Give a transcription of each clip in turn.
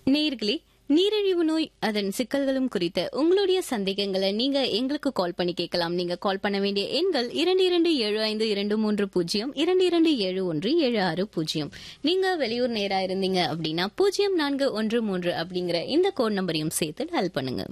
நேயர்களே நீரிழிவு நோய் அதன் சிக்கல்களும் குறித்த உங்களுடைய சந்தேகங்களை நீங்க எங்களுக்கு கால் பண்ணி கேட்கலாம் நீங்க கால் பண்ண வேண்டிய எண்கள் இரண்டு இரண்டு ஏழு ஐந்து இரண்டு மூன்று பூஜ்ஜியம் இரண்டு இரண்டு ஏழு ஒன்று ஏழு ஆறு பூஜ்ஜியம் நீங்க வெளியூர் நேரா இருந்தீங்க அப்படின்னா பூஜ்ஜியம் நான்கு ஒன்று மூன்று அப்படிங்கிற இந்த கோட் நம்பரையும் சேர்த்து டயல் பண்ணுங்க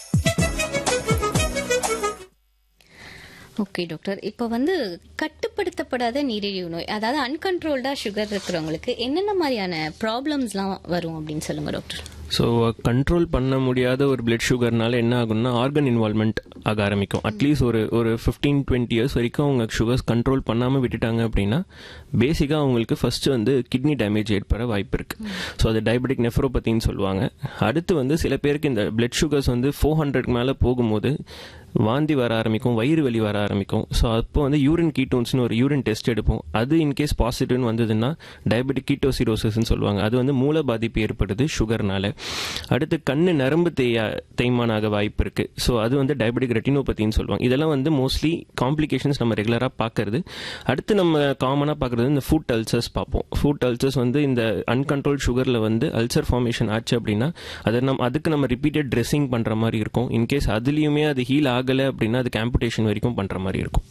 ஓகே டாக்டர் இப்போ வந்து கட்டுப்படுத்தப்படாத நீரிழிவு நோய் அதாவது அன்கண்ட்ரோல்டா சுகர் இருக்கிறவங்களுக்கு என்னென்ன மாதிரியான ப்ராப்ளம்ஸ்லாம் வரும் அப்படின்னு சொல்லுங்க டாக்டர் ஸோ கண்ட்ரோல் பண்ண முடியாத ஒரு பிளட் சுகர்னால என்ன ஆகும்னா ஆர்கன் இன்வால்மெண்ட் ஆக ஆரம்பிக்கும் அட்லீஸ்ட் ஒரு ஒரு ஃபிஃப்டீன் டுவெண்ட்டி இயர்ஸ் வரைக்கும் அவங்க சுகர்ஸ் கண்ட்ரோல் பண்ணாமல் விட்டுட்டாங்க அப்படின்னா பேசிக்காக அவங்களுக்கு ஃபர்ஸ்ட் வந்து கிட்னி டேமேஜ் ஏற்பட வாய்ப்பு இருக்கு ஸோ அது டயபெட்டிக் நெஃப்ரோபத்தின்னு சொல்லுவாங்க அடுத்து வந்து சில பேருக்கு இந்த பிளட் சுகர்ஸ் வந்து ஃபோர் ஹண்ட்ரட்க்கு மேலே போகும்போது வாந்தி வர ஆரம்பிக்கும் வயிறு வலி வர ஆரம்பிக்கும் ஸோ அப்போ வந்து யூரின் கீட்டோன்ஸ்னு ஒரு யூரின் டெஸ்ட் எடுப்போம் அது இன்கேஸ் பாசிட்டிவ்னு வந்ததுன்னா டயபெட்டிக் கீட்டோசிரோசிஸ்னு சொல்லுவாங்க அது வந்து மூல பாதிப்பு ஏற்படுது சுகர்னால அடுத்து கண்ணு நரம்பு தேய தேய்மானம் ஆக வாய்ப்பு இருக்கு ஸோ அது வந்து டயபெட்டிக் ரெட்டினோபத்தின்னு சொல்லுவாங்க இதெல்லாம் வந்து மோஸ்ட்லி காம்ப்ளிகேஷன்ஸ் நம்ம ரெகுலராக பார்க்கறது அடுத்து நம்ம காமனாக பார்க்கறது இந்த ஃபுட் அல்சர்ஸ் பார்ப்போம் ஃபுட் அல்சர்ஸ் வந்து இந்த அன்கண்ட்ரோல் சுகரில் வந்து அல்சர் ஃபார்மேஷன் ஆச்சு அப்படின்னா அதை நம்ம அதுக்கு நம்ம ரிப்பீட்டட் ட்ரெஸ்ஸிங் பண்ணுற மாதிரி இருக்கும் இன்கேஸ் அதுலேயுமே அது ஹீல் ஆகலை அப்படின்னா அதுக்கு ஆம்புடேஷன் வரைக்கும் பண்ணுற மாதிரி இருக்கும்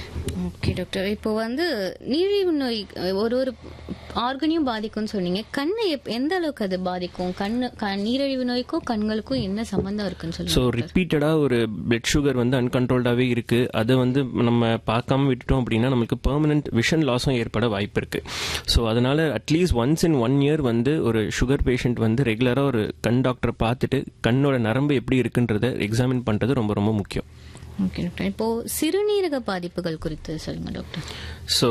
ஓகே டாக்டர் இப்போ வந்து நீரிழிவு நோய் அஹ், ஒரு ஒரு ஆர்கனையும் பாதிக்கும்னு சொன்னீங்க கண்ணை எப்- எந்த அளவுக்கு அது பாதிக்கும் கண்ணு க- நீரிழிவு நோய்க்கும் கண்களுக்கும் என்ன சம்பந்தம் இருக்குன்னு ஸோ சொல்லுங்க ரிப்பீட்டடாக ஒரு பிளட் சுகர் வந்து அன்கண்ட்ரோல்டாகவே இருக்குது அதை வந்து நம்ம பார்க்காம விட்டுட்டோம் அப்படின்னா நமக்கு பெர்மனன்ட் விஷன் லாஸும் ஏற்பட வாய்ப்பு இருக்குது ஸோ அதனால at least once in one year வந்து ஒரு சுகர் பேஷண்ட் வந்து ரெகுலராக ஒரு கண் டாக்டரை பார்த்துட்டு கண்ணோட நரம்பு எப்படி இருக்குன்றதை எக்ஸாமின் பண்ணுறது ரொம்ப ரொம்ப முக்கியம் ஓகே டாக்டர் இப்போ சிறுநீரக பாதிப்புகள் குறித்து சொல்லுங்க டாக்டர் ஸோ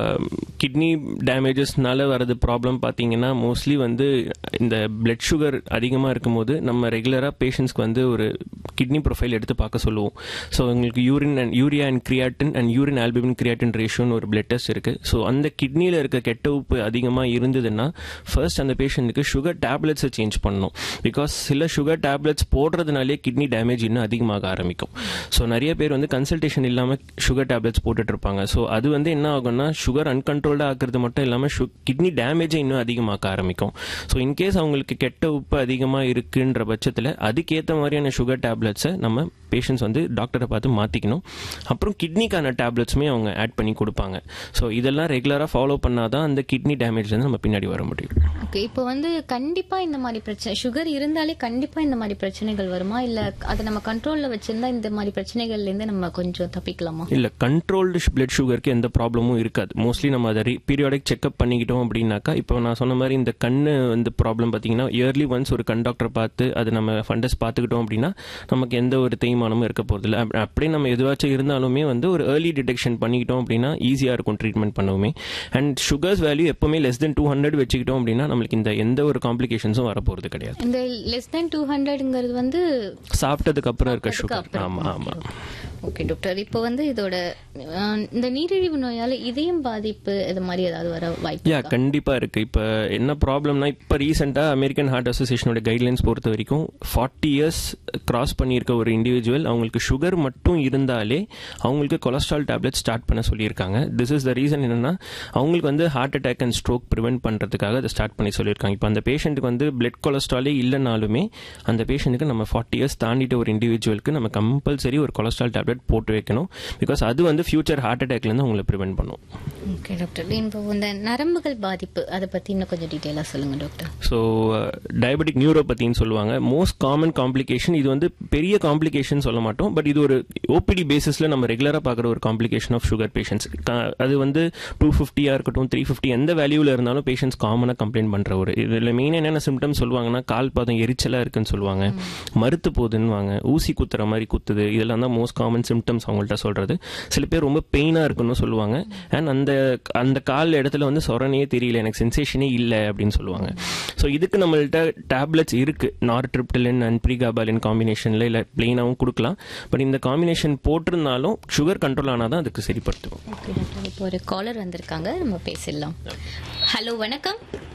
கிட்னி டேமேஜஸ்னால வரது ப்ராப்ளம் பார்த்தீங்கன்னா மோஸ்ட்லி வந்து இந்த பிளட் சுகர் அதிகமாக இருக்கும்போது நம்ம ரெகுலராக பேஷண்ட்ஸ்க்கு வந்து ஒரு கிட்னி ப்ரொஃபைல் எடுத்து பார்க்க சொல்லுவோம் ஸோ உங்களுக்கு urine and urea and creatine and urine albumin creatine ரேஷியோன்னு ஒரு பிளட் டெஸ்ட் இருக்குது ஸோ அந்த கிட்னியில் இருக்க கெட்ட உப்பு அதிகமாக இருந்ததுன்னா ஃபர்ஸ்ட் அந்த பேஷண்ட்டுக்கு சுகர் டேப்லெட்ஸை சேஞ்ச் பண்ணணும் பிகாஸ் சில சுகர் டேப்லெட்ஸ் போடுறதுனாலே கிட்னி டேமேஜ் இன்னும் அதிகமாக ஆரம்பிக்கும் ஸோ நிறைய பேர் வந்து கன்சல்டேஷன் இல்லாமல் சுகர் டேப்லெட்ஸ் போட்டுட்டு இருப்பாங்க ஸோ அது வந்து என்ன ஆகும்னா சுகர் அன்கண்ட்ரோல்டாக ஆக்குறது மட்டும் இல்லாமல் கிட்னி டேமேஜை இன்னும் அதிகமாக்க ஆரம்பிக்கும் ஸோ இன்கேஸ் அவங்களுக்கு கெட்ட உப்பு அதிகமாக இருக்குன்ற பட்சத்தில் அதுக்கேற்ற மாதிரியான சுகர் டேப்லெட்ஸை நம்ம பேஷண்ட்ஸ் வந்து டாக்டரை பார்த்து மாற்றிக்கணும் அப்புறம் கிட்னிக்கான டேப்லெட்ஸுமே அவங்க ஆட் பண்ணி கொடுப்பாங்க ஸோ இதெல்லாம் ரெகுலராக ஃபாலோ பண்ணாதான் அந்த கிட்னி டேமேஜ்லேருந்து நம்ம பின்னாடி வர முடியும் ஓகே இப்போ வந்து கண்டிப்பா இந்த மாதிரி பிரச்சனை சுகர் இருந்தாலே கண்டிப்பா இந்த மாதிரி பிரச்சனைகள் வருமா இல்ல அதை நம்ம கண்ட்ரோல்ல வச்சிருந்தா இந்த மாதிரி பிரச்சனைகள்ல இருந்து நம்ம கொஞ்சம் தப்பிக்கலாமா இல்லை கண்ட்ரோல்டு பிளட் சுகருக்கு எந்த ப்ராப்ளமும் இருக்காது மோஸ்ட்லி நம்ம அதை பீரியாடிக் செக்அப் பண்ணிக்கிட்டோம் அப்படின்னாக்கா இப்போ நான் சொன்ன மாதிரி இந்த கண்ணு வந்து ப்ராப்ளம் பார்த்தீங்கன்னா இயர்லி ஒன்ஸ் ஒரு கண் டாக்டர் பார்த்து அது நம்ம ஃபண்டஸ் பார்த்துக்கிட்டோம் அப்படின்னா நமக்கு எந்த ஒரு தேய்மானமும் இருக்க போகிறதில்ல அப்படியே நம்ம எதுவாச்சும் இருந்தாலுமே வந்து ஒரு ஏர்லி டிடெக்ஷன் பண்ணிக்கிட்டோம் அப்படின்னா ஈஸியாக இருக்கும் ட்ரீட்மெண்ட் பண்ணவுமே அண்ட் சுகர்ஸ் வேல்யூ எப்பவுமே லெஸ் தென் டூ ஹண்ட்ரட் வச்சுக்கிட்டோம் அப்படின்னா நம்மளுக்கு இந்த எந்த ஒரு காம்ப்ளிகேஷன்ஸும் வரப்போகிறது கிடையாது இந்த லெஸ் தென் டூ ஹண்ட்ரட்ங்கிறது வந்து சாப்பிட்டதுக்கு அப்புறம் இருக்க அதுக்கு சுகர் அப்புறம். ஆமாம் ஆமாம் ஓகே டாக்டர் இப்போ வந்து இதோட அஹ், இந்த நீரிழிவு நோயால இதயம் பாதிப்பு இது மாதிரி ஏதாவது வர வாய்ப்பு யா கண்டிப்பா இருக்கு இப்போ என்ன ப்ராப்ளம்னா இப்போ ரீசெண்டாக அமெரிக்கன் ஹார்ட் அசோசியேஷனோட கைட்லைன்ஸ் பொறுத்த வரைக்கும் ஃபார்ட்டி இயர்ஸ் கிராஸ் பண்ணியிருக்க ஒரு இண்டிவிஜுவல் அவங்களுக்கு சுகர் மட்டும் இருந்தாலே அவங்களுக்கு கொலஸ்ட்ரால் டேப்லெட் ஸ்டார்ட் பண்ண சொல்லியிருக்காங்க திஸ் இஸ் த ரீசன் என்னன்னா அவங்களுக்கு வந்து heart attack and stroke prevent பண்ணுறதுக்காக அதை ஸ்டார்ட் பண்ணி சொல்லியிருக்காங்க இப்போ அந்த பேஷண்ட்டுக்கு வந்து பிளட் கொலஸ்ட்ராலே இல்லைனாலுமே அந்த பேஷண்ட்டுக்கு நம்ம ஃபார்ட்டி இயர்ஸ் தாண்டிட்ட ஒரு இண்டிவிஜுவலுக்கு நம்ம கம்பல்சரி ஒரு கொலஸ்ட்ரால் டேப்லெட் போட்டு வைக்கணும் பிகாஸ் அது வந்து ஃபியூச்சர் ஹார்ட் அட்டாக்லேருந்து அவங்களை ப்ரிவென்ட் பண்ணும் ஓகே டாக்டர் இப்போ இந்த நரம்புகள் பாதிப்பு அதை பத்தி இன்னும் கொஞ்சம் டீட்டெயிலாக சொல்லுங்க டாக்டர் ஸோ டயபெட்டிக் நியூரோபத்தின்னு சொல்லுவாங்க மோஸ்ட் காமன் காம்ப்ளிகேஷன் இது வந்து பெரிய காம்ப்ளிகேஷன் சொல்ல மாட்டோம் பட் இது ஒரு ஓபிடி பேசிஸில் நம்ம ரெகுலராக பார்க்குற ஒரு காம்ப்ளிகேஷன் ஆஃப் சுகர் பேஷண்ட்ஸ் அது வந்து டூ ஃபிஃப்டியாக இருக்கட்டும் த்ரீ ஃபிஃப்டி எந்த வேல்யூவில் இருந்தாலும் பேஷண்ட்ஸ் காமனாக கம்ப்ளைண்ட் பண்ணுற ஒரு இதில் மெயின் என்னென்ன சிம்டம்ஸ் சொல்லுவாங்கன்னா கால் பாதம் எரிச்சலாக இருக்குன்னு சொல்லுவாங்க மறுத்து போகுதுன்னுவாங்க ஊசி குத்துற மாதிரி குத்துது இதெல்லாம் தான் மோஸ்ட் காமன் சிம்டம்ஸ் அவங்கள்ட்ட சொல்கிறது சில பேர் ரொம்ப பெயினாக இருக்குன்னு சொல்லுவாங்க அண்ட் அந்த அந்த கால் இடத்துல வந்து சொரணையே தெரியல எனக்கு சென்சேஷனே இல்லை அப்படின்னு சொல்லுவாங்க ஸோ இதுக்கு நம்மள்ட்ட டேப்லெட்ஸ் இருக்கு நார்ட்ரிப்டிலின் அண்ட் ப்ரீகாபாலின் காம்பினேஷனில் இல்லை பிளெயினாகவும் கொடுக்கலாம் பட் இந்த காம்பினேஷன் போட்டிருந்தாலும் சுகர் கண்ட்ரோல் ஆனால் தான் அதுக்கு சரிப்படுத்தும் ஓகே டாக்டர் இப்போ ஒரு காலர் வந்திருக்காங்க நம்ம பேசிடலாம் ஹலோ வணக்கம்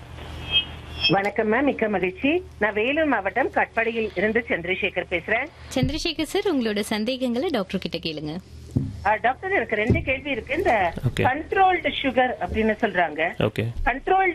வணக்கம் மேம் மிக்க மகிழ்ச்சி நான் வேலூர் மாவட்டம் கட்பாடியில் இருந்து சந்திரசேகர் பேசுறேன் சந்திரசேகர் சார் உங்களோட சந்தேகங்களை டாக்டர் கிட்ட கேளுங்க ஆ, டாக்டர் எனக்கு ரெண்டு கேள்வி இருக்கு இந்த Okay. கண்ட்ரோல்டு சுகர் அப்படின்னு சொல்றாங்க ஓகே கண்ட்ரோல்